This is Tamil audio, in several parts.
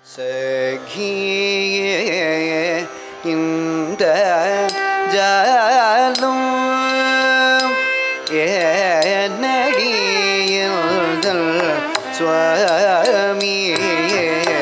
சகியே இந்த ஜாலும் ஏனடியில் சுவாமியே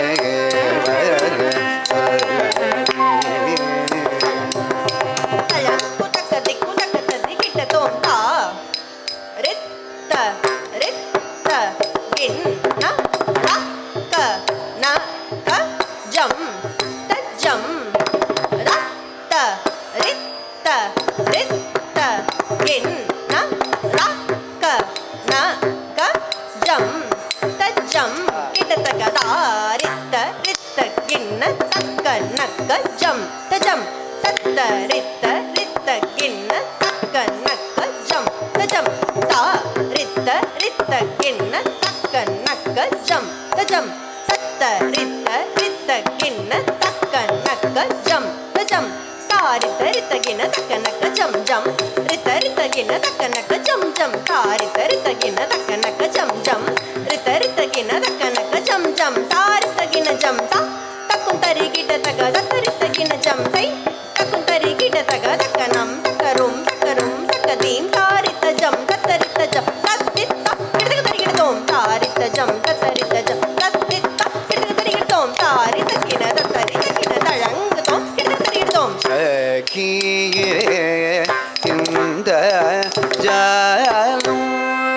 தல குதக்க திக்கு தக்க ததி கிட்ட தோம் தா ரித்த ரித்த கின் ந ர க ந க ஜம் த ஜம் ர த ரித்த ரித்த கின் ந ர க ந க ஜம் த ஜம் கிட்ட தக்க தா ரித்த ரித்த கிண்ண தக்க நக்க ஜம் த ஜம் தத்த ரித்த ரித்த கிண்ண தக்க நக்க ஜம் த ஜம் தா ரித்த ரித்த கிண்ண தக்க நக்க ஜம் த ஜம் தத்த ரித்த ரித்த கிண்ண தக்க நக்க ஜம் த ஜம் தா ரித்த ரித்த கிண்ண தக்க நக்க ஜம் ஜம் ரித்த ரித்த கிண்ண தக்க நக்க ஜம் ஜம் தா ரித்த ரித்த கிண்ண தக்க நக்க ஜம் ஜம் ரித்த ரித்த கிண்ண தக்க நக்க ஜம் ஜம் தா ரித்த கிண்ண ஜம் தா தக்கும் தரி கிட்ட தக தத்தரித்த கிண்ண ஜம் தை தக்கும் தரி கிட்ட தக தக்கனம் தக்கரும் தக்கரும் தக்கதீம் தாரித்த ஜம் தத்தரித்த ஜம் தத்தித்த கிடதக தரி கிடதோம் தாரித்த ஜம் தத்தரித்த ஜம் தத்தித்த கிடதக தரி கிடதோம் தாரித்த கிண தத்தரித்த கிண தழங்குதோம் கிடதக தரி கிடதோம் சகியே இந்த ஜாலும்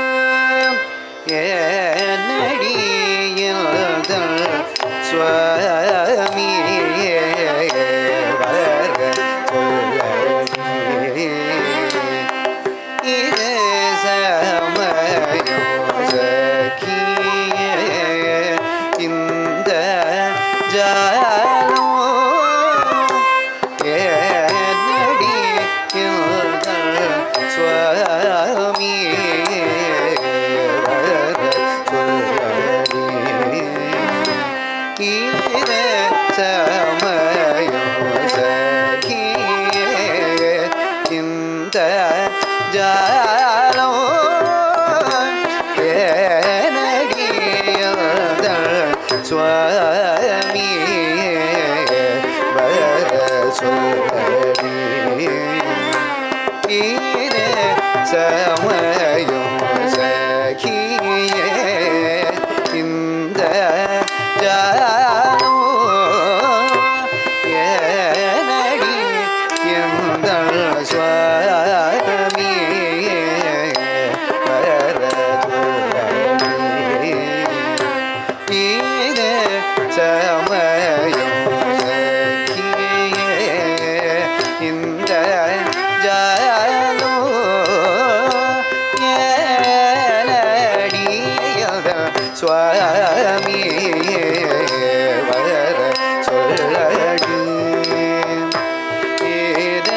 ஏனடியில் சுவாமியே வர சொல்லி இது சமயோ சகியே இந்த ஜாலும் ஏனடி இல்கள் சுவாமியே வர சொல்லி ஈர சமயோ சகியே இந்த ஜாலோ ஏனடி இல்கள் சுவாமியே வர சொல்லி ஈர சமயோ சகியே இந்த ஜாலோ ஏனடி எங்கள் சுவாமியே வர சொல்லி ஈர சமயம் சகியே இந்த ஜாலோ ஏனடியத சுவாமியே வர சொல்லடி ஈர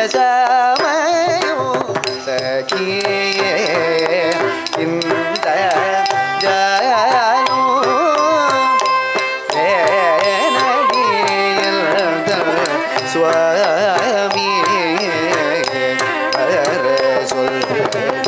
சமயோ சகியே இந்த ஜாலோ சுவாமியே வர சொல்லி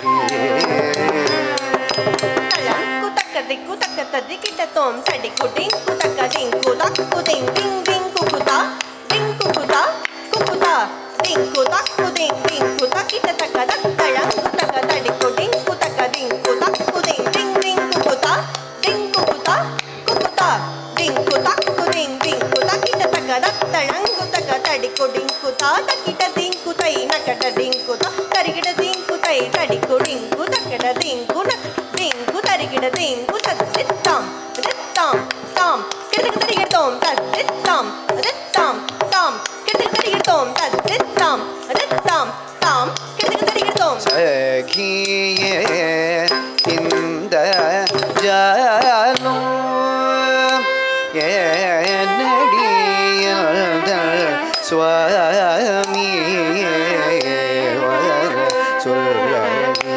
தலங்கு தக்க திக்கு தக்க ததி கிட்ட தோம் சடி குடிங் குதக்க திங் குதக் குதிங் திங் திங் குகுதா திங் குகுதா குகுதா திங் குதக் குதிங் திங் குதா கிட்ட தக்க தக் தலங்கு தக்க தடி குடிங் குதக்க திங் குதக் குதிங் திங் திங் குகுதா திங் குகுதா குகுதா திங் குதக் குதிங் திங் குதா கிட்ட தக்க தக் தலங்கு தக்க தடி குடிங் குதா தக்கிட்ட திங் குதை நக்கட திங் குதா தரிகிட திங் குதை தடி குடிங் குதக்கட திங் குன திங்கு தரிகிட திங்கு தத்தித்தாம் ரித்தாம் தாம் கிடக்கு தரிகிடத்தோம் தத்தித்தாம் ரித்தாம் தாம் கிடக்கு தரிகிடத்தோம் தத்தித்தாம் ரித்தாம் தாம் கிடக்கு தரிகிடத்தோம் சகியே இந்த ஜாலோ ஏனடியல் சுவாமியே வர சொல்லி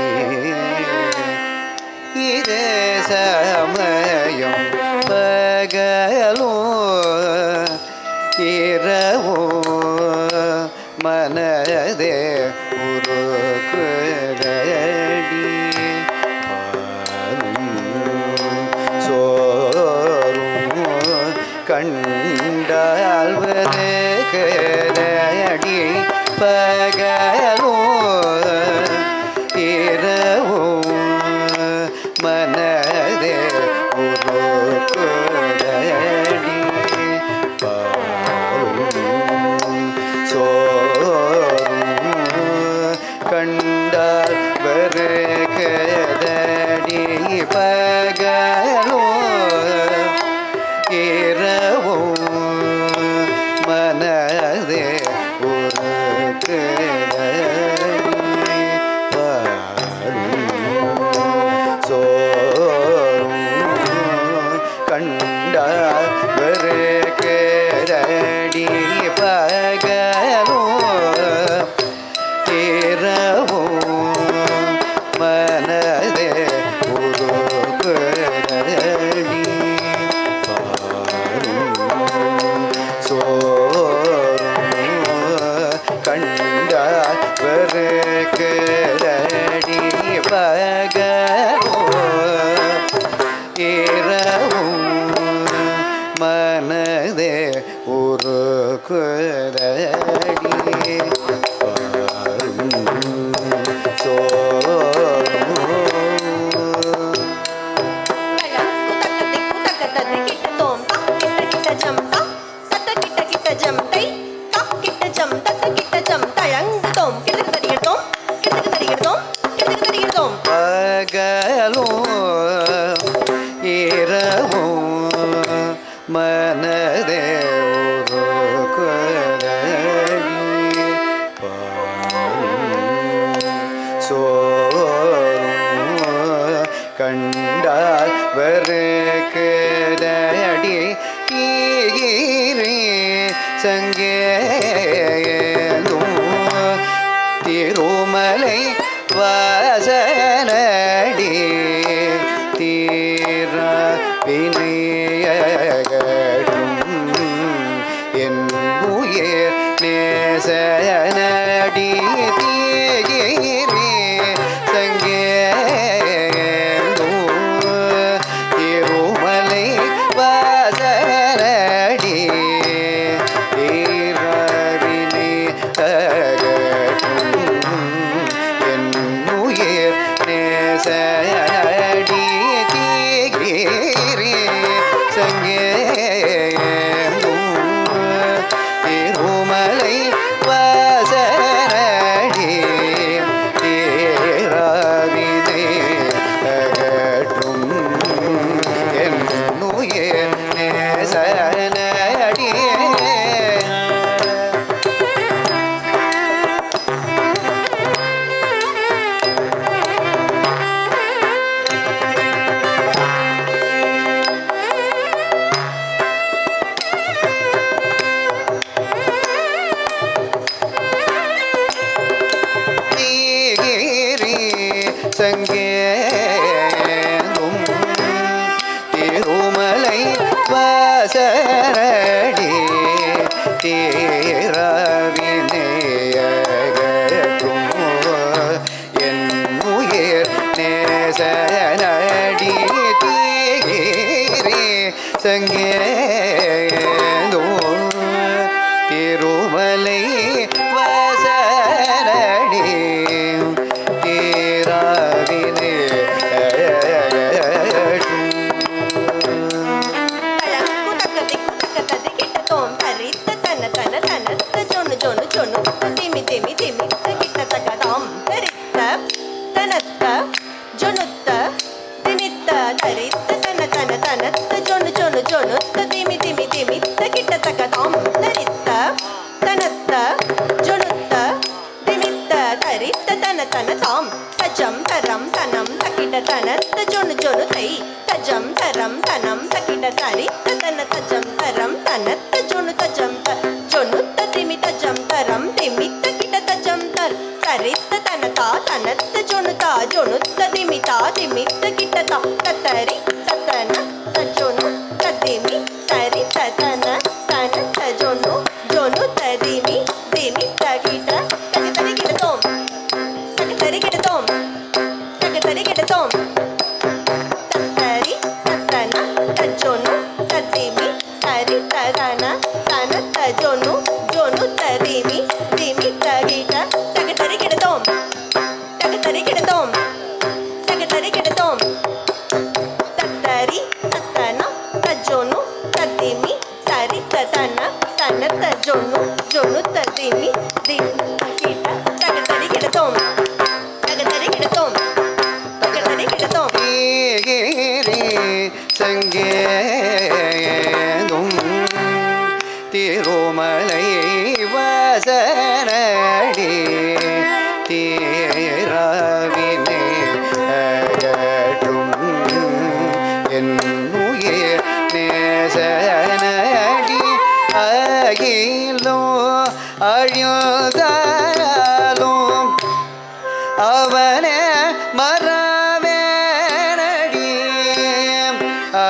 இதே சமயம் பகலோ இரவோ மனதே உருக்குதடி பாலும் சோறும் கண் பகலும் இரவும் மனதே உருக்குதடி பாலும் சோறும் கண்டால் வருகதடி பகலும் இரவும் மனதே உருக்குதடி பாலும் சோறும் கண்டால் வருகதடி பகலும் இரவும் மனதே உருகுதடி பாரும் சோறும் கண்டால் வருகதடி பகலும் இரவும் மனதே உருகுதடி சோறும் பகலும் இரவும் மனதே உருகுதடி சோறும் கண்டால் வருகுதடி ஈரே சங்கேதும் திருமலை வாசனடி தீர வினையகடும் என் உயிர் நேசனடி தீரே சங்கேதும் திருமலை வாசனடி தீரவினை அகற்றும் என் உயிர் நேசடி தீரே சங்கேதும் திருமலை வாசனடி தீராவினை அகற்றும் என் உயிர் நேசனடி தீகிரி சங்கேதும் திருமலை வாசரடி தீரவினையகற்றும் என் உயிர் நேசனடி தீகிரி சங்கேதும் திருமலை வாசனடி தீராவினே தஜம் தரம் தனம் தக்கிட தனத்த ஜொனு ஜொனு தை தஜம் தரம் தனம் தக்கிட தரி தன தஜம் தரம் தனத்த ஜொனு தஜம் த ஜொனு திமி தஜம் தரம் திமி தக்கிட தஜம் தர் சரித்த தனதா தனத்த ஜொனு தா ஜொனு திமி தா திமி தக்கிட்ட தா தத்தரி தத்தன தஜொனு ததிமி தரி ததன தன தஜொனு ஜொனு ததிமி திமி தகிட தகி தரி கிடதோம் தகி தரி கிடதோம் தகி தரி கிடதோம் தத்தரி தத்தன தஜொனு ததிமி தரி ததன தன தஜொனு ஜொனு ததிமி திமி தகிட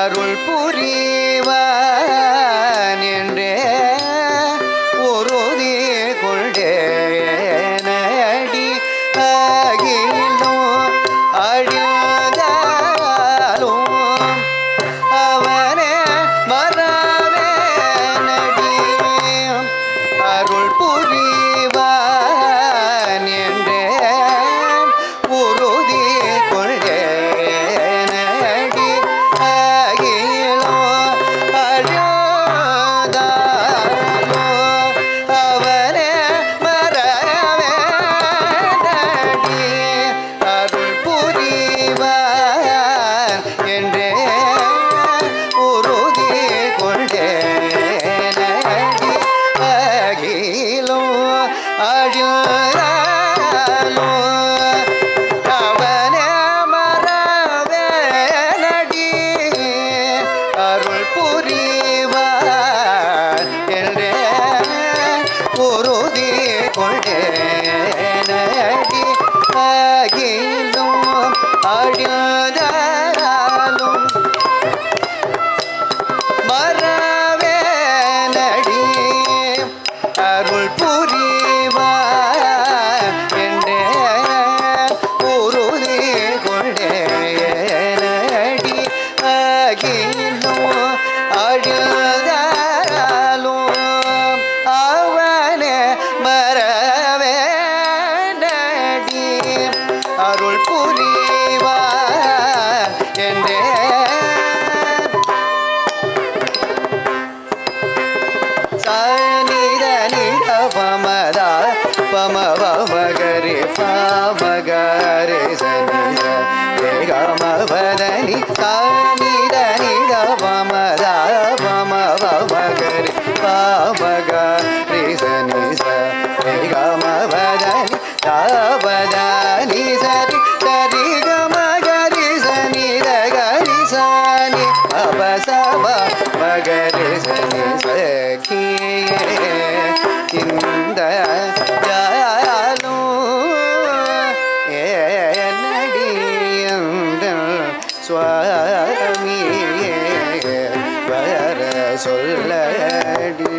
அருள் புரிவான் என்றே உறுதி கொண்டே நடி ஆகிலும் அழிந்தாலும் அவனே மறவே நடி அருள் புரிவான் என்றே உறுதி கொண்டே நடி ஆகிலோ அழிந்தாலோ அவனே மறவே நடி அருள் புரிவான் என்றே உறுதி கொண்டே நடி அகிலோ அழியாலோ அவனே மறவே நடி அருள் புரிவான் என்றே உறுதி கொண்டே நடி அகிலும் அழியாலும் மறவே நடி அருள் புரிவார் என்றே உறுதி கொண்டே நடி அகிலும் அழுதாலும் அவனே மறவே நடி அருள் புரிவார் என்றே சானித நிட பமத பம பமகரி பாமகரி சனித ஏகமவதனி சானித நிட பமத பம பமகரி பாமகரி சனி ச ஏகமவதனி தாவதானி சரி சரி கமகரி சனி கரி சானி அபசப மகரி சனி சகியே இந்த ஜாலும் ஏனடியந்த சுவாமியே வர சொல்லடி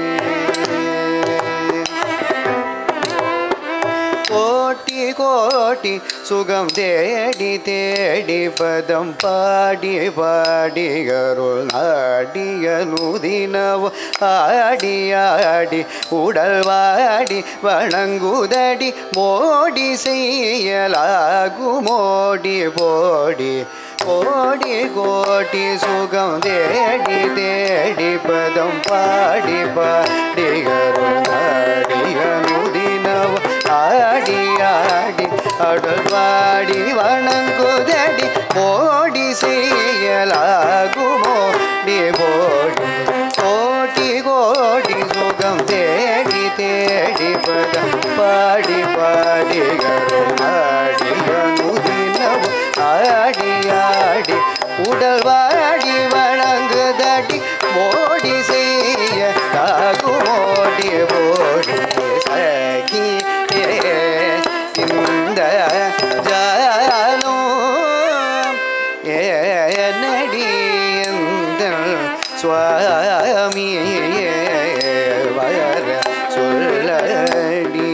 கோட்டி கோட்டி சுகம் தேடி தேடி பதம் பாடி பாடி அருள் நாடிய நுதினவோ ஆடி ஆடி உடல் வாடி வணங்குதடி மோடி செய்யலாகு மோடி போடி கோடி கோடி சுகம் தேடி தேடி பதம் பாடி பாடி அருள் நாடிய நுதினவோ ஆடி ஆடி அடல் பாடி வணங்குதடி ஓடி செய்யலாகுமோ டி போடி கோடி கோடி சுகம் தேடி தேடி பதம் பாடி பாடி கருமாடி அனுதினவும் ஆடி ஆடி உடல் வாடி வணங்குதடி மோடி செய்ய தாகுமோடி போடி சகி இந்த ஜாலும் ஏனடி இந்த சுவாமியே வர சொல்லடி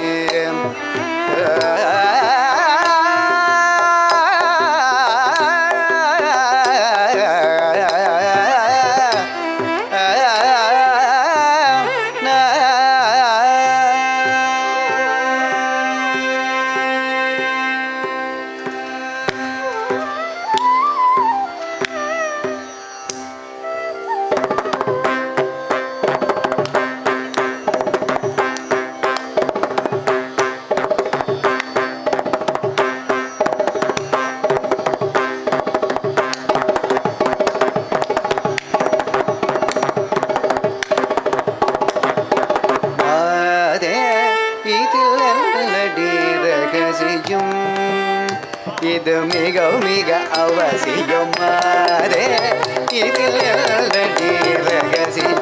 அதே இதில் நல்லடி ரகசியம் இது மிக மிக அவசியம் அதே இதில் நல்லடி ரகசியம்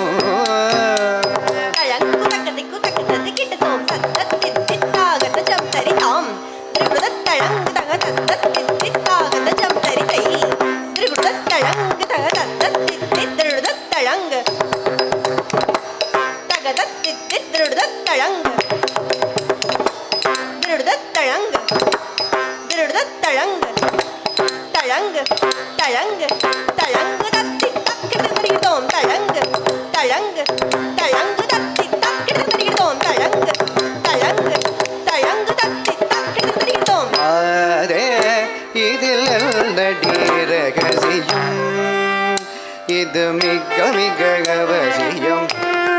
தழங்கு தக்கதிக்கு தக்கதது கிட்டதோம் தத்தத் தித்தித்தாகத ஜம் தரிதாம் திரிபுரத் தழங்கு தக தத்தத் தித்தித்தாகத ஜம் தரிதை திரிபுரத் தழங்கு தக தழங்கு தழங்கு தழங்கு தத்தி தக்கிட்டு தடிக்கிட்டோம் தழங்கு தழங்கு தழங்கு தத்தி தக்கிட்டு தடிக்கிட்டோம் தழங்கு தழங்கு தழங்கு தத்தி தக்கிட்டு தடிக்கிட்டோம் ஆரே இதில் நடி ரகசியம் இது மிக மிக அவசியம்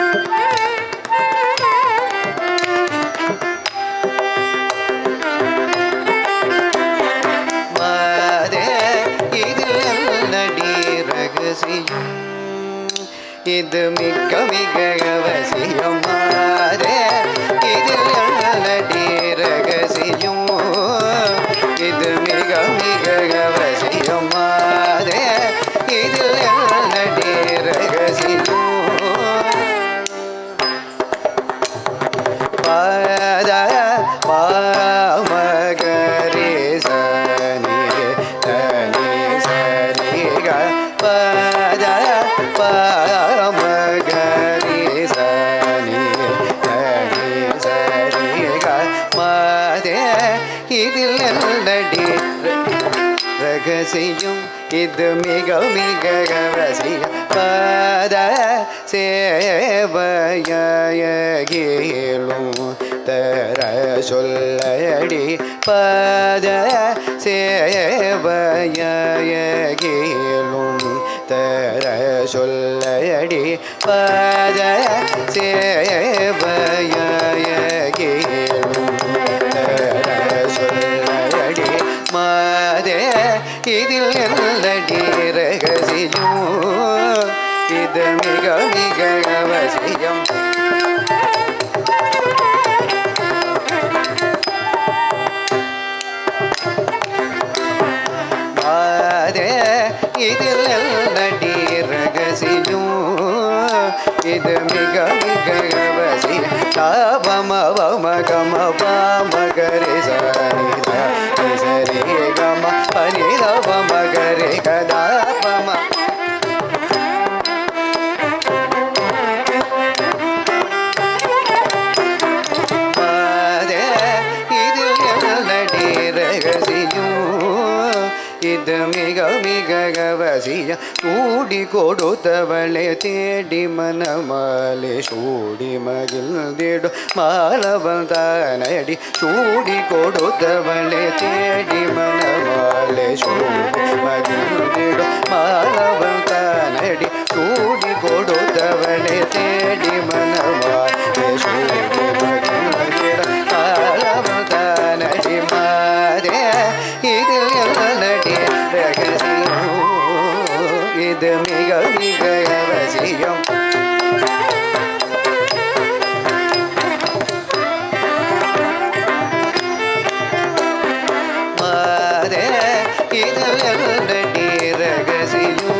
மாதே இதில் நடி ரகசியம் இது மிக மிக அவசியம் மாதே இதில் நடி ரகசியம் இது மிக மிக அவசியம் மாதே இதில் நடி ரகசியம் பாத பாமகரி சனி தனி சரி க பாத பாமகரி சனி தனி சரி க மாதே இதில் நடி ரகசியம் இது மிக மிக அவசியம் பாத சேவையகேளும் தர சொல்லடி பாத சேவையகேளும் தர சொல்லடி பாத சேவையகேளும் தர சொல்லடி மாதே இதில் நல்லடி ரகசியம் இது மிக மிக அவசியம் மாதே இதில் நல்லடி ரகசியம் இது மிக மிக அவசியம் சாபம வம கம பாம கரி சரி சரி கம பனி தபம கரி கதா பம மாதே இதில் நல்லடி ரகசியம் இது மிக மிக அவசியம் சூடி கொடுத்தவளை தேடி மனமாலே சூடி மகிழ்ந்திடும் மாலவன் தானடி சூடி கொடுத்தவளை தேடி மனமாலே சூடி மகிழ்ந்திடும் மாலவன் தானடி சூடி கொடுத்தவளை தேடி மனமாலே சூடி மகிழ்ந்திடும் மாலவன் தானடி மாதே இதில் நடி ரகசியம் இது மிக மிக அவசியம் மாதே இதில் நடி ரகசியம்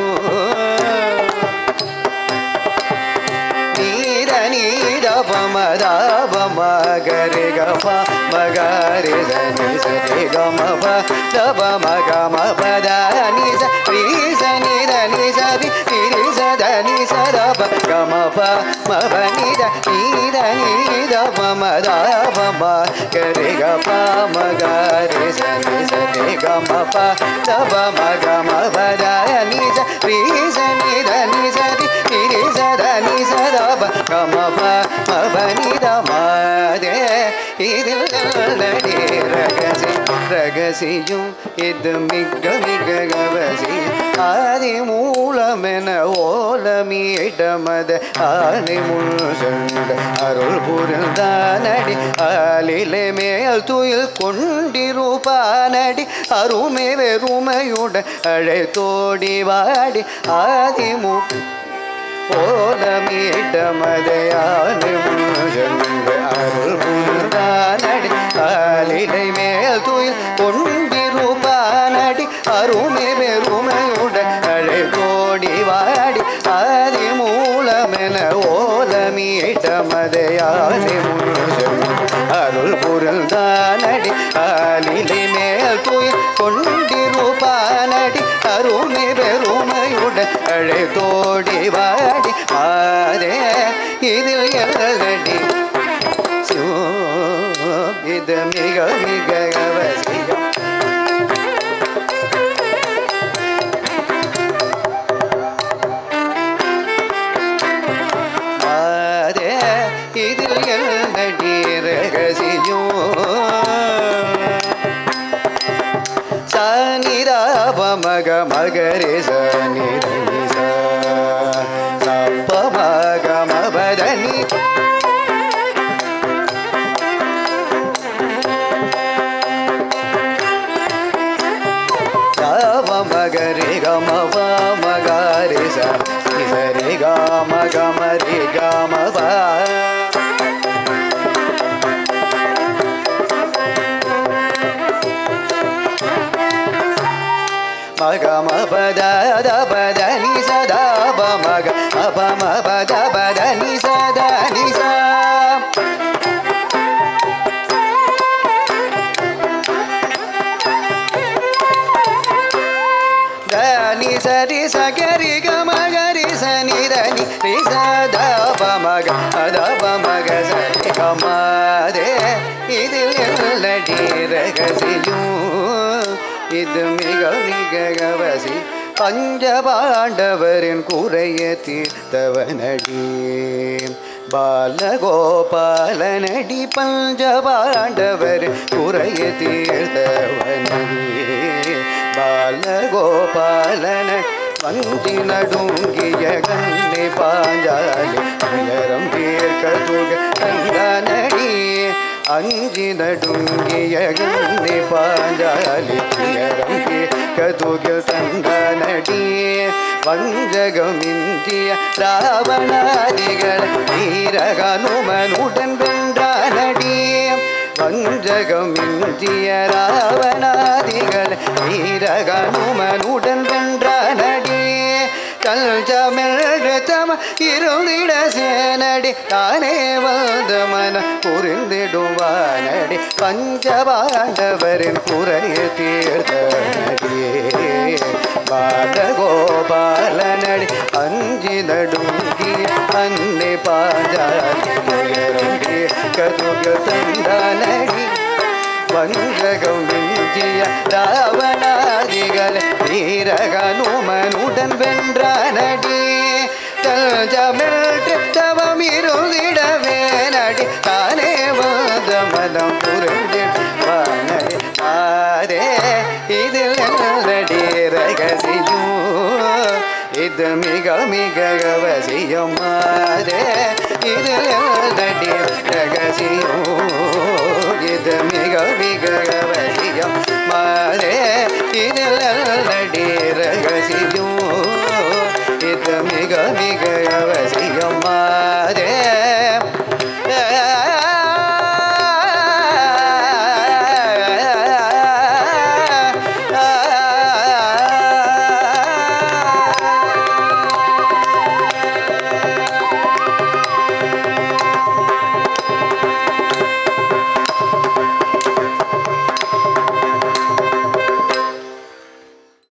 நீர நீர பமதாப மகரி கம மகரி சனி சரி கம ப தப மக மபத நிச ரீச நித நிசரி நிரி சத நிசர ப கம ப மப நித நீர நீர பமதாப மகரி கப மகரி சனி சரி கம ப தப மக மபத நிச ரீச நித நிசரி நிரி சத நிசர ப கம ப மப நித மாதே இதில் நல்லடி ரகசி ரகசியம் இது மிக மிக அவசியம் ஆதி மூலமென ஓலமீட்டமத ஆணி முழுசண்ட அருள் புரிந்தானடி ஆலிலே மேல் துயில் கொண்டிருப்பானடி அருமை வெறுமையுடன் அழைத்தோடி வாடி ஆதி மூ ஓலமீட்டமதையானு முழுசென்று அருள் புரிந்தானடி ஆலிலை மேல் துயில் கொண்டிருப்பானடி அருமை பெருமையுடன் அழை கோடி வாடி ஆதி மூலமென ஓலமீட்டமதையானு முழுசென்று அருள் புரிந்தானடி ஆலிலை மேல் துயில் கொண்டிருப்பானடி அருமை பெருமையுடன் அழை தோடி வாடி மாதே இதில் எல்லடி இது மிக மிக அவசியம் நிதாப மக மகரி சனி தனி சப்ப மக மபதனி தவ மகரி கம ப மகரி ச சரி கம கமரி கம ப மக மபத பத நி சதா ப மக அப மபத பத நி சதா நி சா దని సరి సగరి గమ గరి సని దని రి సద పమగ అద పమగ సరి గమదే இதில் எல்லடி ரகசியும் இது மிக மிக கவசி பஞ்சபாண்டவரின் குறைய தீர்த்தவனடி பாலகோபாலனடி பஞ்சபாண்டவர் குறைய தீர்த்தவனடி பாலகோபாலன வஞ்சி நடுங்கிய கண்ணை பாஞ்சாலி உயரம் தீர்க்க துக கண்டனடி அஞ்சி நடுங்கிய கண்ணை பாஞ்சாலி உயரம் தீர்க்க துக தண்டனடி வஞ்சகமிந்திய ராவணாதிகள் வீரகனுமனுடன் வென்றானடி வஞ்சகமிந்திய ராவணாதிகள் வீரகனுமனுடன் வென்றானடி கல்ஜமெழுத்தம இருந்திட சேனடி தானே வந்த மன புரிந்திடுவானடி பஞ்சபாண்டவரின் குறைய தீர்த்தனடியே பாலகோபாலனடி அஞ்சி நடுங்கி அன்னை பாஞ்சாலி கதுக தந்தானடி வஞ்சகம் மிஞ்சிய ராவணாதிகள் வீரகனுமனுடன் வென்றானடி தஞ்சமிழ் தவம் இருந்திடவே நடி தானே வந்த மனம் புரிந்திடுவானடி ஆதே இதில் நடி ரகசியம் இது மிக மிக அவசியம் ஆதே இதில் நடி ரகசியம் இது மிக